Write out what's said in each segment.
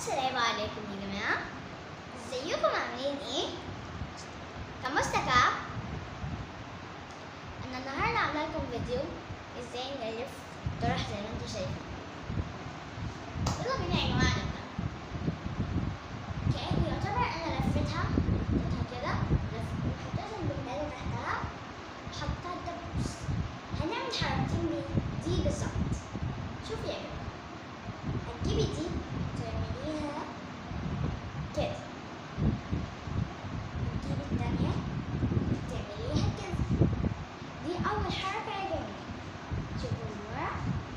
السلام عليكم يا جماعة ازيكم عاملين ايه؟ كمستكع انا النهاردة عاملة لكم فيديو ازاي نلف طرح زي ما انتوا شايفين يلا بينا يا جماعة نبدأ اوكي يعتبر انا لفيتها لفيتها كده لف- وحطيت البندانة تحتها حطيتها دبس هنعمل حركتين دي- دي بالظبط شوفي يا جماعة هتجيبي دي تعمليها كده وتجيبي التانية تعمليها كده دي أول حركة يا جماعة شوفوا من ورا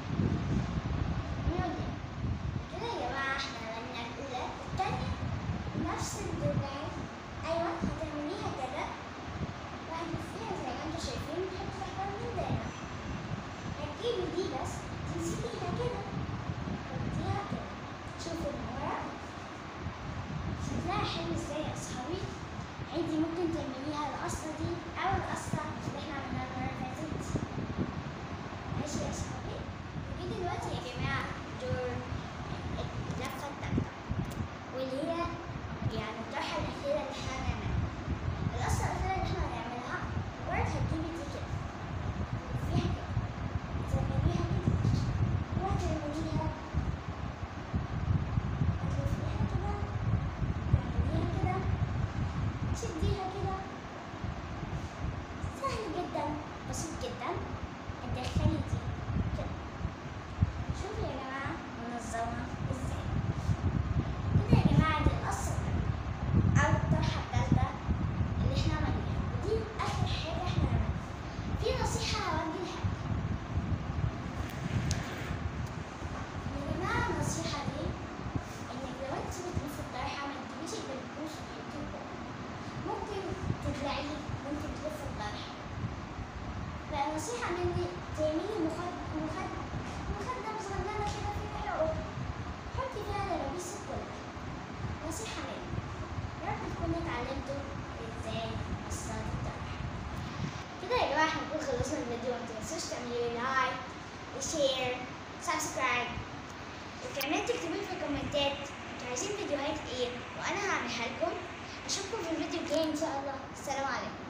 من قدام كده يا جماعة احنا عملنا الأولى التانية نفس الدراع أيوة هتعمليها كده وهتلفيها زي ما انتوا شايفين وتحطي تحتها البندانة هتجيبي دي بس تمسكيها كده حطيها كده شوفوا من ورا شكلها حلو ازاي يا اصحابي عادي ممكن تعمليها القصة دي او القصة اللي احنا عملناها المرة اللي فاتت ماشي يا اصحابي ودي دلوقتي يا جماعة دور اللفة التالتة واللي هي يعني الطرحة الأخيرة اللي احنا هنعملها القصة الأخيرة اللي احنا هنعملها مجرد هتجيبي دي كده فيها كده تعمليها كده وهتعمليها هتلفيها كده تعمليها كده تشديها كده سهل جدا بسيط جدا هتدخلي دي كده شوفوا يا جماعة منظمة ازاي كده يا جماعة دي القصة التانية أو الطرحة التالتة اللي احنا عملناها ودي آخر حاجة احنا عملناها في نصيحة هوجهها يا جماعة النصيحة دي إنك لو أنت بتلفي الطرحة ما تجيبيش الدبوس وتحطيه فوق ممكن تبلعيه وأنت بتلفي الطرحة فالنصيحة مني تعملي مخد مخد مخدة صغننة كده فيها عقد حطي فيها دبابيسك كلها نصيحة مني يا رب تكونوا اتعلمتوا ازاي تصطاد الطرح كده يا جماعة احنا نكون خلصنا الفيديو ما تنسوش تعملوا لايك وشير سبسكرايب وكمان تكتبوا لي في الكومنتات انتوا عايزين فيديوهات ايه وانا هعملها لكم اشوفكم في الفيديو الجاي ان شاء الله السلام عليكم